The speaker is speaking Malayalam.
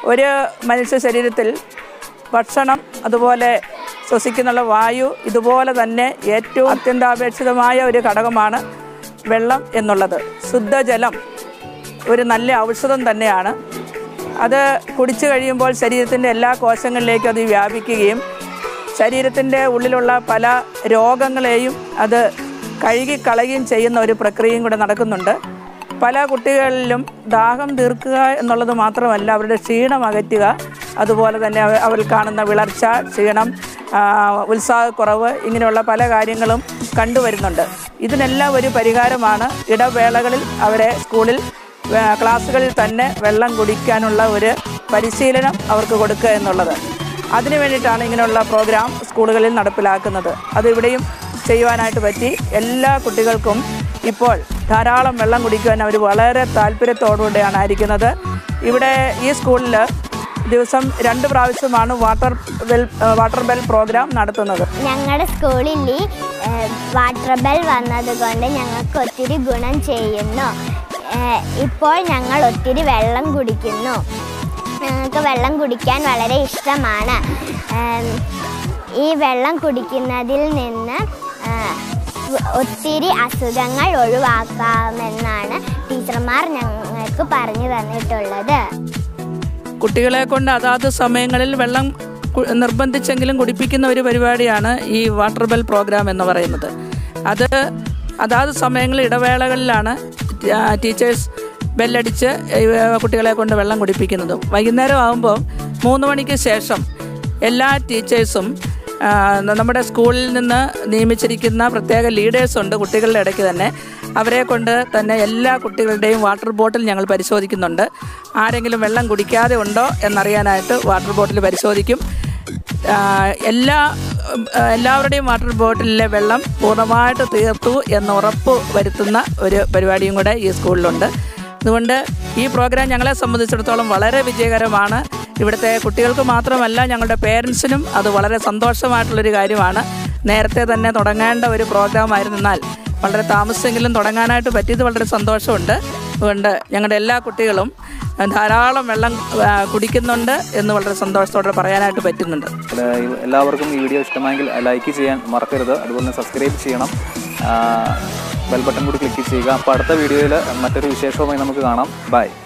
ഒരു മനുഷ്യ ശരീരത്തിൽ ഭക്ഷണം അതുപോലെ ശ്വസിക്കുന്നുള്ള വായു ഇതുപോലെ തന്നെ ഏറ്റവും അത്യന്താപേക്ഷിതമായ ഒരു ഘടകമാണ് വെള്ളം എന്നുള്ളത് ശുദ്ധജലം ഒരു നല്ല ഔഷധം തന്നെയാണ് അത് കുടിച്ചു കഴിയുമ്പോൾ ശരീരത്തിൻ്റെ എല്ലാ കോശങ്ങളിലേക്കും അത് വ്യാപിക്കുകയും ശരീരത്തിൻ്റെ ഉള്ളിലുള്ള പല രോഗങ്ങളെയും അത് കഴുകിക്കളയുകയും ചെയ്യുന്ന ഒരു പ്രക്രിയയും കൂടെ നടക്കുന്നുണ്ട് പല കുട്ടികളിലും ദാഹം തീർക്കുക എന്നുള്ളത് മാത്രമല്ല അവരുടെ ക്ഷീണം അകറ്റുക അതുപോലെ തന്നെ അവ- അവരിൽ കാണുന്ന വിളർച്ച ക്ഷീണം ആ, ഉത്സാഹക്കുറവ് ഇങ്ങനെയുള്ള പല കാര്യങ്ങളും കണ്ടുവരുന്നുണ്ട് ഇതിനെല്ലാം ഒരു പരിഹാരമാണ് ഇടവേളകളിൽ അവരെ സ്കൂളിൽ ആ, ക്ലാസ്സുകളിൽ തന്നെ വെള്ളം കുടിക്കാനുള്ള ഒരു പരിശീലനം അവർക്ക് കൊടുക്കുക എന്നുള്ളത് അതിനു വേണ്ടിയിട്ടാണ് ഇങ്ങനെയുള്ള പ്രോഗ്രാം സ്കൂളുകളിൽ നടപ്പിലാക്കുന്നത് അത് ഇവിടെയും ചെയ്യുവാനായിട്ട് പറ്റി എല്ലാ കുട്ടികൾക്കും ഇപ്പോൾ ധാരാളം വെള്ളം കുടിക്കുവാൻ അവർ വളരെ താല്പര്യത്തോടുകൂടിയാണ് ആയിരിക്കുന്നത് ഇവിടെ ഈ സ്കൂളിൽ ദിവസം രണ്ട് പ്രാവശ്യമാണ് water well water bell program നടത്തുന്നത് ഞങ്ങളുടെ സ്കൂളിൽ ഈ ഏഹ്, വാട്ടർ ബെൽ വന്നതുകൊണ്ട് ഞങ്ങൾക്ക് ഒത്തിരി ഗുണം ചെയ്യുന്നു ഏഹ്, ഇപ്പോൾ ഞങ്ങൾ ഒത്തിരി വെള്ളം കുടിക്കുന്നു ഞങ്ങൾക്ക് വെള്ളം കുടിക്കാൻ വളരെ ഇഷ്ടമാണ് ഏഹ്, ഈ വെള്ളം കുടിക്കുന്നതിൽ നിന്ന് ഏഹ്, ഒത്തിരി അസുഖങ്ങൾ ഒഴിവാക്കാമെന്നാണ് ടീച്ചർമാർ ഞങ്ങൾക്ക് പറഞ്ഞു തന്നിട്ടുള്ളത് കുട്ടികളെ കൊണ്ട് അതാത് സമയങ്ങളിൽ വെള്ളം കു- നിർബന്ധിച്ചെങ്കിലും കുടിപ്പിക്കുന്ന ഒരു പരിപാടിയാണ് ഈ വാട്ടർ ബെൽ പ്രോഗ്രാം എന്ന് പറയുന്നത് അത് അതാത് സമയങ്ങളിൽ ഇടവേളകളിലാണ് ടീ- ടീച്ചേഴ്സ് ബെല്ലടിച്ച് ഈ കുട്ടികളെ കൊണ്ട് വെള്ളം കുടിപ്പിക്കുന്നത് വൈകുന്നേരം ആകുമ്പോൾ മൂന്ന് മണിക്ക് ശേഷം എല്ലാ ടീച്ചേഴ്സും ആ, നമ്മുടെ സ്കൂളിൽ നിന്ന് നിയമിച്ചിരിക്കുന്ന പ്രത്യേക ലീഡേഴ്സ് ഉണ്ട് കുട്ടികളുടെ ഇടയ്ക്ക് തന്നെ അവരെ കൊണ്ട് തന്നെ എല്ലാ കുട്ടികളുടെയും വാട്ടർ ബോട്ടിൽ ഞങ്ങൾ പരിശോധിക്കുന്നുണ്ട് ആരെങ്കിലും വെള്ളം കുടിക്കാതെ ഉണ്ടോ എന്നറിയാനായിട്ട് വാട്ടർ ബോട്ടിൽ പരിശോധിക്കും ആ, എല്ലാ ഉം, ആ, എല്ലാവരുടെയും വാട്ടർ ബോട്ടിലിലെ വെള്ളം പൂർണ്ണമായിട്ട് തീർത്തു എന്ന് ഉറപ്പ് വരുത്തുന്ന ഒരു പരിപാടിയും കൂടെ ഈ സ്കൂളിലുണ്ട് അതുകൊണ്ട് ഈ പ്രോഗ്രാം ഞങ്ങളെ സംബന്ധിച്ചിടത്തോളം വളരെ വിജയകരമാണ് ഇവിടുത്തെ കുട്ടികൾക്ക് മാത്രമല്ല ഞങ്ങളുടെ പേരൻസിനും അത് വളരെ സന്തോഷമായിട്ടുള്ളൊരു കാര്യമാണ് നേരത്തെ തന്നെ തുടങ്ങേണ്ട ഒരു പ്രോഗ്രാം ആയിരുന്നാൽ വളരെ താമസിച്ചെങ്കിലും തുടങ്ങാനായിട്ട് പറ്റിയത് വളരെ സന്തോഷമുണ്ട് അതുകൊണ്ട് ഞങ്ങളുടെ എല്ലാ കുട്ടികളും ധാരാളം വെള്ളം ആ, കുടിക്കുന്നുണ്ട് എന്ന് വളരെ സന്തോഷത്തോടെ പറയാനായിട്ട് പറ്റുന്നുണ്ട് ഇതില് എല്ലാവർക്കും ഈ വീഡിയോ ഇഷ്ടമായെങ്കിൽ ലൈക്ക് ചെയ്യാൻ മറക്കരുത് അതുപോലെ തന്നെ സബ്സ്ക്രൈബ് ചെയ്യണം ബെൽ ബട്ടൺ കൂടി ക്ലിക്ക് ചെയ്യുക അപ്പോൾ അടുത്ത വീഡിയോയിൽ മറ്റൊരു വിശേഷവുമായി നമുക്ക് കാണാം ബൈ